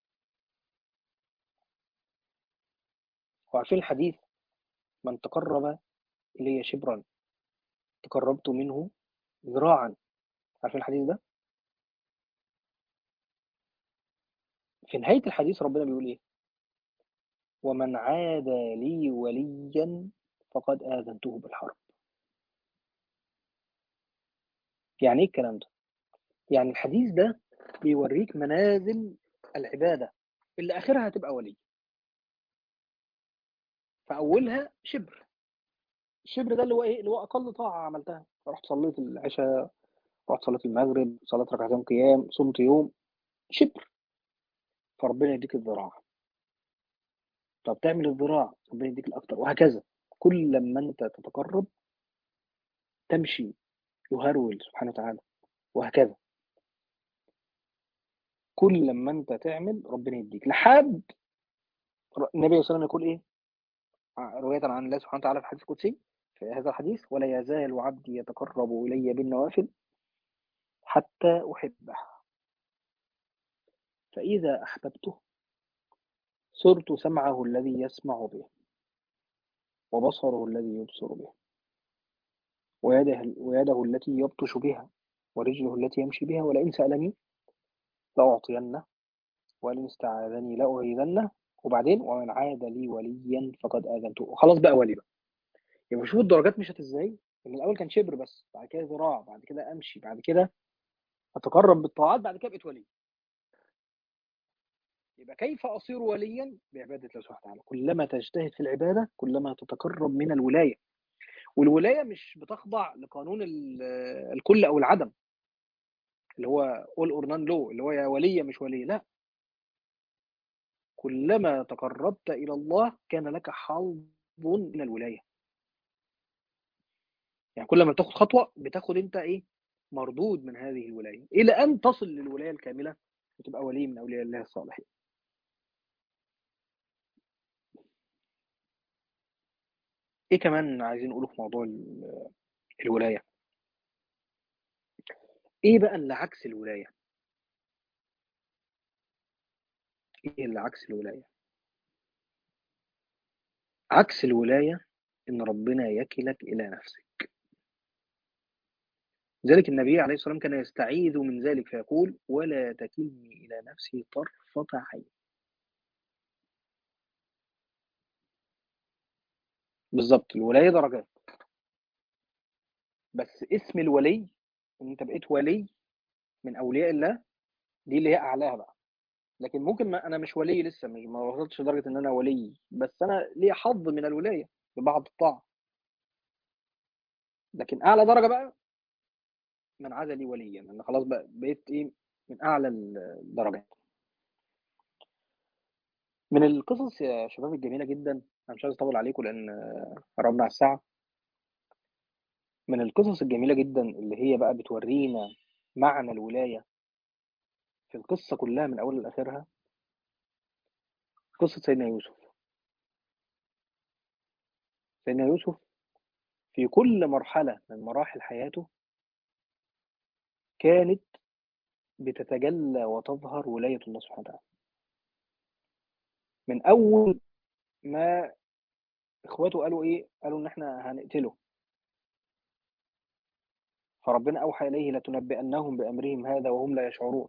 وعارفين الحديث من تقرب الي شبرا تقربت منه ذراعا عارفين الحديث ده في نهاية الحديث ربنا بيقول إيه ومن عاد لي وليا فقد آذنته بالحرب يعني إيه الكلام ده يعني الحديث ده بيوريك منازل العبادة اللي آخرها هتبقى ولي فأولها شبر الشبر ده اللي هو إيه اللي هو أقل طاعة عملتها رحت صليت العشاء رحت صليت المغرب صليت ركعتين قيام صمت يوم شبر فربنا يديك الذراع طب تعمل الذراع ربنا يديك الأكتر وهكذا كل لما أنت تتقرب تمشي يهرول سبحانه وتعالى وهكذا كل لما أنت تعمل ربنا يديك لحد النبي صلى الله عليه وسلم يقول إيه رواية عن الله سبحانه وتعالى في الحديث القدسي في هذا الحديث ولا يزال عبدي يتقرب إلي بالنوافل حتى أحبه فإذا أحببته صرت سمعه الذي يسمع به وبصره الذي يبصر به ويده, ويده التي يبطش بها ورجله التي يمشي بها ولئن سألني لأعطينه ولئن استعاذني لأعيذنه وبعدين ومن عاد لي وليا فقد آذنته خلاص بقى ولي بقى يبقى شوف الدرجات مشت ازاي ان الاول كان شبر بس بعد كده ذراع بعد كده امشي بعد كده اتقرب بالطاعات بعد كده بقيت ولي يبقى كيف اصير وليا بعباده الله سبحانه وتعالى كلما تجتهد في العباده كلما تتقرب من الولايه والولايه مش بتخضع لقانون الكل او العدم اللي هو all or none law اللي هو يا ولي مش ولي لا كلما تقربت الى الله كان لك حظ من الولايه يعني كل ما بتاخد خطوه بتاخد انت ايه مردود من هذه الولايه الى ان تصل للولايه الكامله وتبقى ولي من اولياء الله الصالحين ايه كمان عايزين نقوله في موضوع الولايه ايه بقى اللي عكس الولايه ايه اللي عكس الولايه عكس الولايه ان ربنا يكلك الى نفسك لذلك النبي عليه الصلاه والسلام كان يستعيذ من ذلك فيقول ولا تكلني الى نفسي طرفه عين بالظبط الولايه درجات بس اسم الولي ان انت بقيت ولي من اولياء الله دي اللي هي اعلاها بقى لكن ممكن ما انا مش ولي لسه مش ما وصلتش لدرجه ان انا ولي بس انا ليا حظ من الولايه ببعض الطاعه لكن اعلى درجه بقى من عاد لي وليا انا خلاص بقى بقيت ايه من اعلى الدرجات من القصص يا شباب الجميله جدا انا مش عايز اطول عليكم لان قربنا على الساعه من القصص الجميله جدا اللي هي بقى بتورينا معنى الولايه في القصه كلها من اولها لاخرها قصه سيدنا يوسف سيدنا يوسف في كل مرحله من مراحل حياته كانت بتتجلى وتظهر ولايه الله سبحانه وتعالى من اول ما اخواته قالوا ايه قالوا ان احنا هنقتله فربنا اوحى اليه لتنبئنهم بامرهم هذا وهم لا يشعرون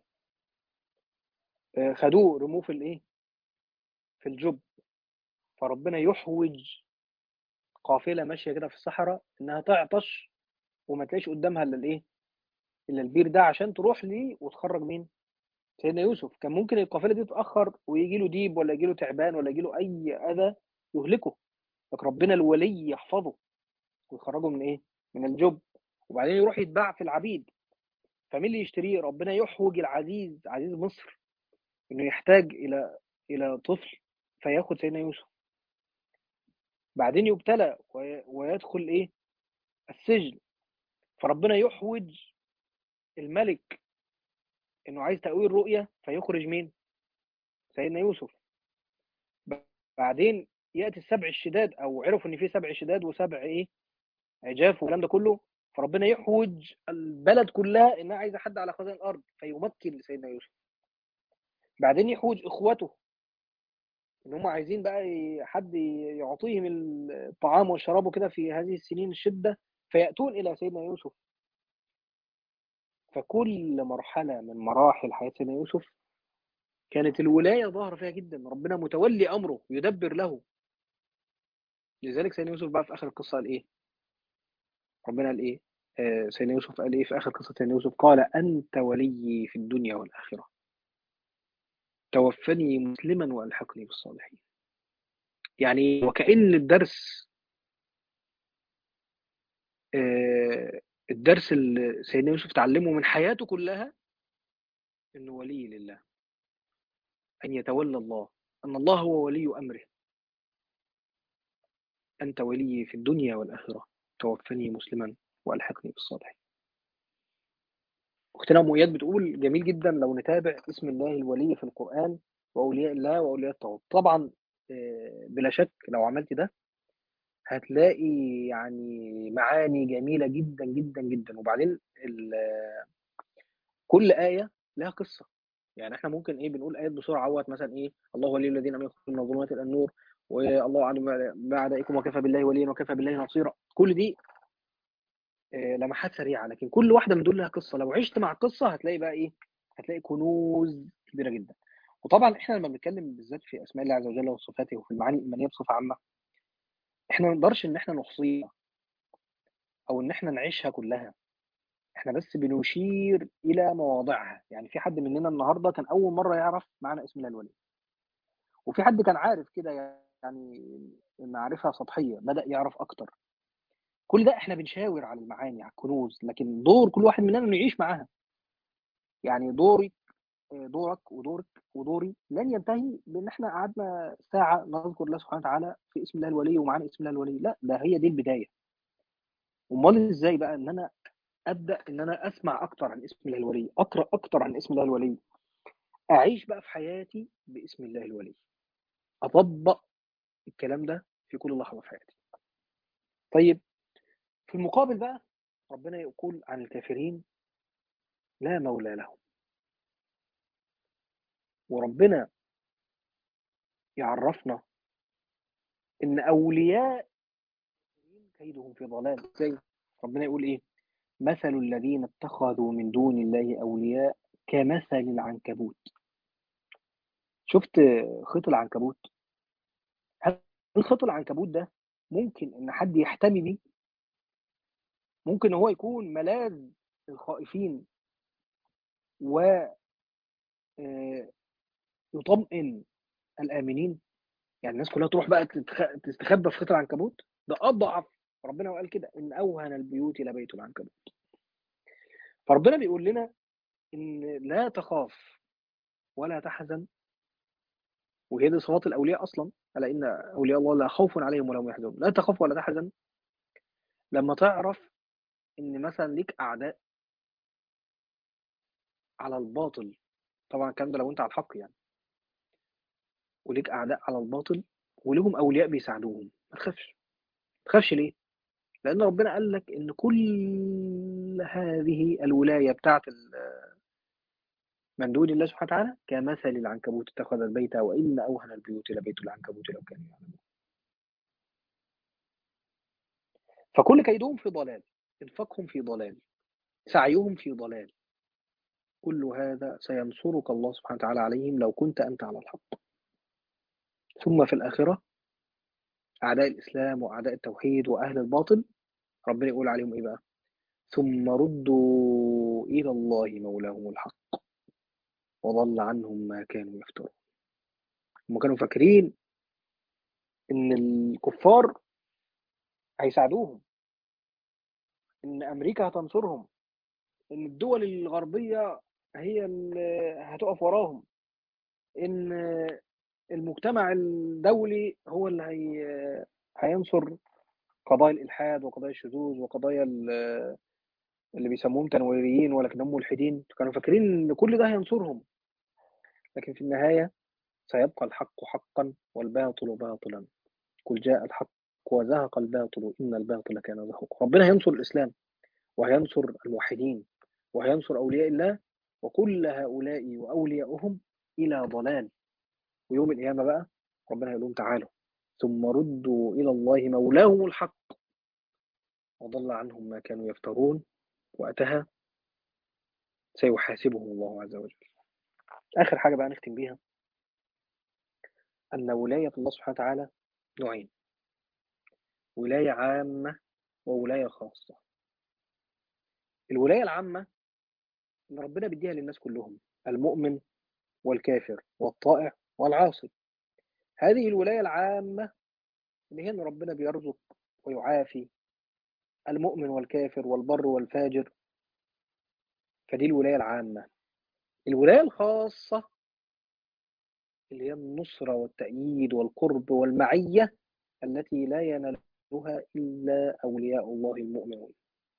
خدوه رموه في الايه في الجب فربنا يحوج قافله ماشيه كده في الصحراء انها تعطش وما تلاقيش قدامها الا الايه الا البير ده عشان تروح ليه وتخرج مين سيدنا يوسف كان ممكن القافله دي تتاخر ويجي له ديب ولا يجي له تعبان ولا يجي له اي اذى يهلكه لكن ربنا الولي يحفظه ويخرجه من ايه من الجب وبعدين يروح يتباع في العبيد فمين اللي يشتريه ربنا يحوج العزيز عزيز مصر انه يحتاج الى الى طفل فياخد سيدنا يوسف بعدين يبتلى ويدخل ايه السجن فربنا يحوج الملك انه عايز تأويل رؤية فيخرج مين سيدنا يوسف بعدين ياتي السبع الشداد او عرفوا ان في سبع شداد وسبع ايه عجاف والكلام ده كله فربنا يحوج البلد كلها انها عايزه حد على خزائن الارض فيمكن لسيدنا يوسف بعدين يحوج اخوته ان هم عايزين بقى ي- حد يعطيهم الطعام والشراب وكده في هذه السنين الشده فياتون الى سيدنا يوسف فكل مرحله من مراحل حياه سيدنا يوسف كانت الولايه ظاهره فيها جدا ربنا متولي امره يدبر له لذلك سيدنا يوسف بقى في اخر القصه قال ايه ربنا قال ايه آه سيدنا يوسف قال ايه في اخر قصه سيدنا يوسف قال انت وليي في الدنيا والاخره توفني مسلما والحقني بالصالحين يعني وكأن الدرس آه الدرس اللي سيدنا يوسف تعلمه من حياته كلها انه ولي لله ان يتولى الله ان الله هو ولي امره انت ولي في الدنيا والاخره توفني مسلما والحقني بالصالحين اختنا ام اياد بتقول جميل جدا لو نتابع اسم الله الولي في القران واولياء الله واولياء الطاغوت طبعا آه، بلا شك لو عملت ده هتلاقي يعني معاني جميله جدا جدا جدا وبعدين ال- كل ايه لها قصه يعني احنا ممكن ايه بنقول ايات بسرعه اهوت مثلا ايه الله ولي الذين امنوا يخرجون من الظلمات الى النور والله اعلم باعدائكم وكفى بالله وليا وكفى بالله نصيرا كل دي آه، لمحات سريعه لكن كل واحده من دول لها قصه لو عشت مع القصه هتلاقي بقى ايه هتلاقي كنوز كبيره جدا وطبعا احنا لما بنتكلم بالذات في اسماء الله عز وجل وصفاته وفي المعاني الايمانيه بصفه عامه احنا ما نقدرش ان احنا نحصيها او ان احنا نعيشها كلها احنا بس بنشير الى مواضعها يعني في حد مننا النهارده كان اول مره يعرف معنى اسم الله الولي وفي حد كان عارف كده يعني معرفه سطحيه بدا يعرف اكتر كل ده احنا بنشاور على المعاني على الكنوز لكن دور كل واحد مننا انه يعيش معاها يعني دوري دورك ودورك ودوري لن ينتهي بان احنا قعدنا ساعه نذكر الله سبحانه وتعالى في اسم الله الولي ومعنى اسم الله الولي لا ده هي دي البدايه امال ازاي بقى ان انا ابدا ان انا اسمع اكتر عن اسم الله الولي اقرا اكتر عن اسم الله الولي اعيش بقى في حياتي باسم الله الولي اطبق الكلام ده في كل لحظه في حياتي طيب في المقابل بقى ربنا يقول عن الكافرين لا مولى لهم وربنا يعرفنا ان اولياء كيدهم في ضلال ازاي ربنا يقول ايه مثل الذين اتخذوا من دون الله اولياء كمثل العنكبوت شفت خيط العنكبوت هل خيط العنكبوت ده ممكن ان حد يحتمي بيه ممكن هو يكون ملاذ الخائفين و آه، يطمئن الامنين يعني الناس كلها تروح بقى تتخ- تستخبى في خيط العنكبوت ده اضعف ربنا قال كده ان اوهن البيوت لبيت العنكبوت فربنا بيقول لنا ان لا تخاف ولا تحزن وهي دي صفات الاولياء اصلا الا ان اولياء الله لا خوف عليهم ولا هم يحزنون لا تخاف ولا تحزن لما تعرف ان مثلا ليك اعداء على الباطل طبعا الكلام ده لو انت على الحق يعني وليك اعداء على الباطل ولهم اولياء بيساعدوهم ما تخافش ما تخافش ليه لان ربنا قال لك ان كل هذه الولايه بتاعت ال- من دون الله سبحانه وتعالى كمثل العنكبوت اتخذت بيتا وان اوهن البيوت لبيت العنكبوت لو كانوا يعلمون فكل كيدهم في ضلال انفاقهم في ضلال سعيهم في ضلال كل هذا سينصرك الله سبحانه وتعالى عليهم لو كنت انت على الحق ثم في الاخره اعداء الاسلام واعداء التوحيد واهل الباطل ربنا يقول عليهم ايه بقى ثم ردوا الى الله مولاهم الحق وضل عنهم ما كانوا يفترون هم كانوا فاكرين ان الكفار هيساعدوهم ان امريكا هتنصرهم ان الدول الغربيه هي اللي هتقف وراهم ان المجتمع الدولي هو اللي هي هينصر قضايا الالحاد وقضايا الشذوذ وقضايا ال- اللي بيسموهم تنويريين ولكنهم ملحدين كانوا فاكرين ان كل ده هينصرهم لكن في النهايه سيبقى الحق حقا والباطل باطلا قل جاء الحق وزهق الباطل إن الباطل كان زهوقا ربنا ينصر الإسلام وهينصر الموحدين وهينصر أولياء الله وكل هؤلاء وأولياؤهم إلى ضلال ويوم القيامة بقى ربنا يقول لهم تعالوا ثم ردوا إلى الله مولاهم الحق وضل عنهم ما كانوا يفترون وقتها سيحاسبهم الله عز وجل آخر حاجة بقى نختم بيها أن ولاية الله سبحانه وتعالى نوعين ولاية عامة وولاية خاصة الولاية العامة إن ربنا بيديها للناس كلهم المؤمن والكافر والطائع والعاصي هذه الولاية العامة اللي هي إن ربنا بيرزق ويعافي المؤمن والكافر والبر والفاجر فدي الولاية العامة الولاية الخاصة اللي هي النصرة والتأييد والقرب والمعية التي لا ينالها إلا أولياء الله المؤمنون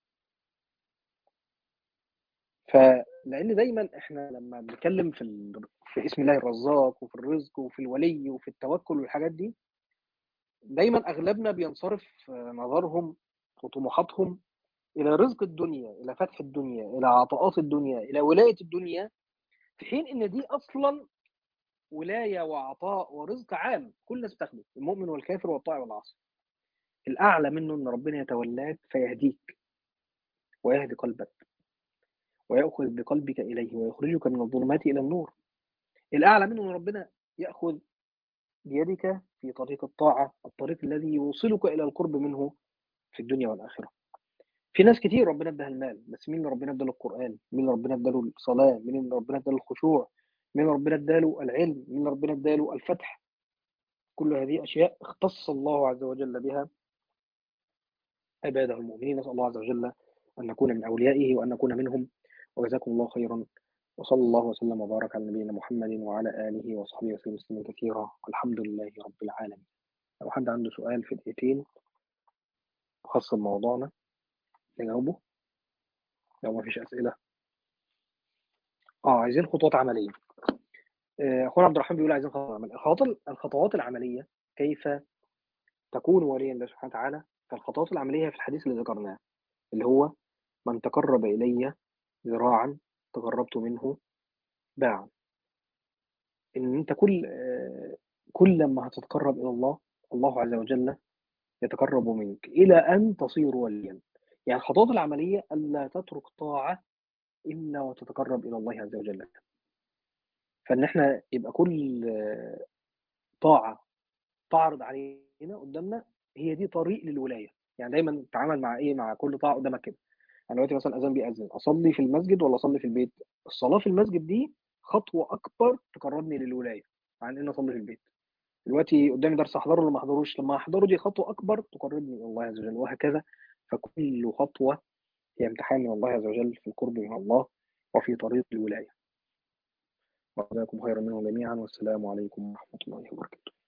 فلأن دايما احنا لما بنتكلم في ال... في اسم الله الرزاق وفي الرزق وفي الولي وفي التوكل والحاجات دي دايما أغلبنا بينصرف نظرهم وطموحاتهم إلى رزق الدنيا إلى فتح الدنيا إلى عطاءات الدنيا إلى ولاية الدنيا في حين إن دي أصلا ولاية وعطاء ورزق عام كل الناس بتاخده المؤمن والكافر والطائع والعاصي الأعلى منه إن ربنا يتولاك فيهديك ويهدي قلبك ويأخذ بقلبك إليه ويخرجك من الظلمات إلى النور الأعلى منه إن ربنا يأخذ بيدك في طريق الطاعة الطريق الذي يوصلك إلى القرب منه في الدنيا والآخرة في ناس كتير ربنا اداها المال بس مين اللي ربنا اداله القرآن مين اللي ربنا اداله الصلاة مين اللي ربنا اداله الخشوع مين اللي ربنا اداله العلم مين اللي ربنا اداله الفتح كل هذه أشياء اختص الله عز وجل بها عباده المؤمنين نسأل الله عز وجل أن نكون من أوليائه وأن نكون منهم وجزاكم الله خيرا وصلى الله وسلم وبارك على نبينا محمد وعلى آله وصحبه وسلم تسليما كثيرا والحمد لله رب العالمين لو حد عنده سؤال في دقيقتين خاص بموضوعنا نجاوبه لو ما فيش أسئلة اه عايزين خطوات عملية اخونا عبد الرحمن بيقول عايزين خطوات عملية الخطوات الخطوات العملية كيف تكون وليا لله سبحانه وتعالى فالخطوات العملية في الحديث اللي ذكرناه اللي هو من تقرب إلي ذراعا تقربت منه باعا ان انت كل كل لما هتتقرب الى الله الله عز وجل يتقرب منك الى ان تصير وليا يعني الخطوات العمليه الا تترك طاعه الا وتتقرب الى الله عز وجل فان احنا يبقى كل طاعه تعرض علينا قدامنا هي دي طريق للولايه يعني دايما تعامل مع ايه مع كل طاعه قدامك كده انا دلوقتي مثلا اذان بيأذن اصلي في المسجد ولا اصلي في البيت الصلاه في المسجد دي خطوه اكبر تقربني للولايه عن ان اصلي في البيت دلوقتي قدامي درس احضره ولا ما احضروش لما احضره دي خطوه اكبر تقربني الى الله عز وجل وهكذا فكل خطوه هي امتحان من الله عز وجل في القرب من الله وفي طريق الولايه وجزاكم خيرا منهم جميعا والسلام عليكم ورحمه الله وبركاته